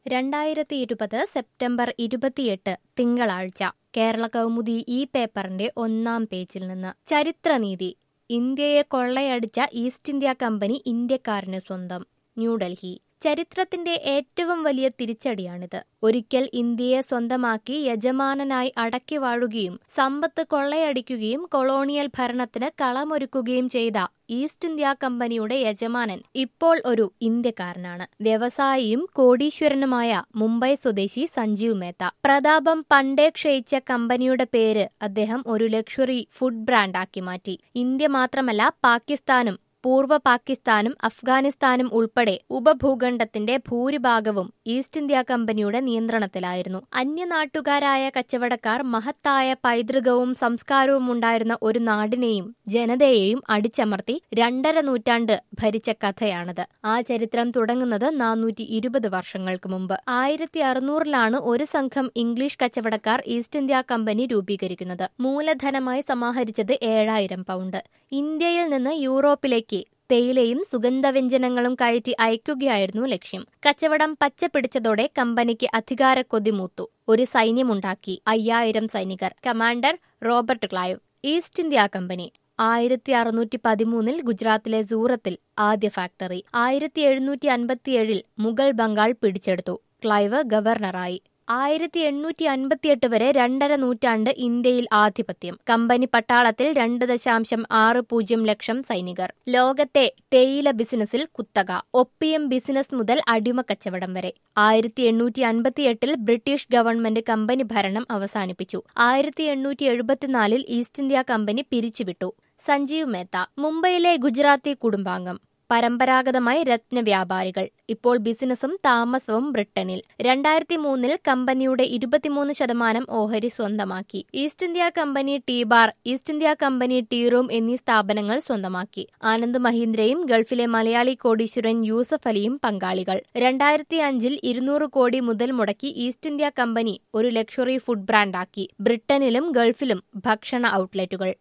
രണ്ടായിരത്തി ഇരുപത് സെപ്റ്റംബർ ഇരുപത്തിയെട്ട് തിങ്കളാഴ്ച കേരള കൗമുദി ഈ പേപ്പറിന്റെ ഒന്നാം പേജിൽ നിന്ന് ചരിത്രനീതി ഇന്ത്യയെ കൊള്ളയടിച്ച ഈസ്റ്റ് ഇന്ത്യ കമ്പനി ഇന്ത്യക്കാരന് സ്വന്തം ന്യൂഡൽഹി ചരിത്രത്തിന്റെ ഏറ്റവും വലിയ തിരിച്ചടിയാണിത് ഒരിക്കൽ ഇന്ത്യയെ സ്വന്തമാക്കി യജമാനനായി അടക്കി വാഴുകയും സമ്പത്ത് കൊള്ളയടിക്കുകയും കൊളോണിയൽ ഭരണത്തിന് കളമൊരുക്കുകയും ചെയ്ത ഈസ്റ്റ് ഇന്ത്യ കമ്പനിയുടെ യജമാനൻ ഇപ്പോൾ ഒരു ഇന്ത്യക്കാരനാണ് വ്യവസായിയും കോടീശ്വരനുമായ മുംബൈ സ്വദേശി സഞ്ജീവ് മേത്ത പ്രതാപം പണ്ടേ ക്ഷയിച്ച കമ്പനിയുടെ പേര് അദ്ദേഹം ഒരു ലക്ഷറി ഫുഡ് ബ്രാൻഡാക്കി മാറ്റി ഇന്ത്യ മാത്രമല്ല പാകിസ്ഥാനും പൂർവ്വ പാകിസ്ഥാനും അഫ്ഗാനിസ്ഥാനും ഉൾപ്പെടെ ഉപഭൂഖണ്ഡത്തിന്റെ ഭൂരിഭാഗവും ഈസ്റ്റ് ഇന്ത്യ കമ്പനിയുടെ നിയന്ത്രണത്തിലായിരുന്നു അന്യനാട്ടുകാരായ കച്ചവടക്കാർ മഹത്തായ പൈതൃകവും സംസ്കാരവും ഉണ്ടായിരുന്ന ഒരു നാടിനെയും ജനതയെയും അടിച്ചമർത്തി രണ്ടര നൂറ്റാണ്ട് ഭരിച്ച കഥയാണത് ആ ചരിത്രം തുടങ്ങുന്നത് നാനൂറ്റി ഇരുപത് വർഷങ്ങൾക്ക് മുമ്പ് ആയിരത്തി അറുന്നൂറിലാണ് ഒരു സംഘം ഇംഗ്ലീഷ് കച്ചവടക്കാർ ഈസ്റ്റ് ഇന്ത്യ കമ്പനി രൂപീകരിക്കുന്നത് മൂലധനമായി സമാഹരിച്ചത് ഏഴായിരം പൗണ്ട് ഇന്ത്യയിൽ നിന്ന് യൂറോപ്പിലേക്ക് തേയിലയും സുഗന്ധവ്യഞ്ജനങ്ങളും കയറ്റി അയക്കുകയായിരുന്നു ലക്ഷ്യം കച്ചവടം പച്ചപിടിച്ചതോടെ കമ്പനിക്ക് അധികാരക്കൊതി മൂത്തു ഒരു സൈന്യമുണ്ടാക്കി അയ്യായിരം സൈനികർ commander Robert Clive East India company ആയിരത്തി അറുന്നൂറ്റി പതിമൂന്നിൽ ഗുജറാത്തിലെ സൂറത്തിൽ ആദ്യ ഫാക്ടറി ആയിരത്തി എഴുന്നൂറ്റി അൻപത്തിയേഴിൽ മുഗൾ ബംഗാൾ പിടിച്ചെടുത്തു ക്ലൈവ് ഗവർണറായി ആയിരത്തി എണ്ണൂറ്റി അൻപത്തിയെട്ട് വരെ രണ്ടര നൂറ്റാണ്ട് ഇന്ത്യയിൽ ആധിപത്യം കമ്പനി പട്ടാളത്തിൽ രണ്ട് ദശാംശം ആറ് പൂജ്യം ലക്ഷം സൈനികർ ലോകത്തെ തേയില ബിസിനസ്സിൽ കുത്തക ഒപ്പിയം ബിസിനസ് മുതൽ അടിമ കച്ചവടം വരെ ആയിരത്തി എണ്ണൂറ്റി അൻപത്തിയെട്ടിൽ ബ്രിട്ടീഷ് ഗവൺമെന്റ് കമ്പനി ഭരണം അവസാനിപ്പിച്ചു ആയിരത്തി എണ്ണൂറ്റി എഴുപത്തിനാലിൽ ഈസ്റ്റ് ഇന്ത്യ കമ്പനി പിരിച്ചുവിട്ടു സഞ്ജീവ് മേത്ത മുംബൈയിലെ ഗുജറാത്തി കുടുംബാംഗം പരമ്പരാഗതമായി രത്നവ്യാപാരികൾ ഇപ്പോൾ ബിസിനസ്സും താമസവും ബ്രിട്ടനിൽ രണ്ടായിരത്തി മൂന്നിൽ കമ്പനിയുടെ ഇരുപത്തിമൂന്ന് ശതമാനം ഓഹരി സ്വന്തമാക്കി East India company tea bar East India company tea room എന്നീ സ്ഥാപനങ്ങൾ സ്വന്തമാക്കി ആനന്ദ് മഹീന്ദ്രയും ഗൾഫിലെ മലയാളി കോടീശ്വരൻ യൂസഫ് അലിയും പങ്കാളികൾ രണ്ടായിരത്തി അഞ്ചിൽ ഇരുന്നൂറ് കോടി മുതൽ മുടക്കി ഈസ്റ്റ് ഇന്ത്യ കമ്പനി ഒരു ലക്ഷറി ഫുഡ് ബ്രാൻഡാക്കി ബ്രിട്ടനിലും ഗൾഫിലും ഭക്ഷണ ഔട്ട്ലെറ്റുകൾ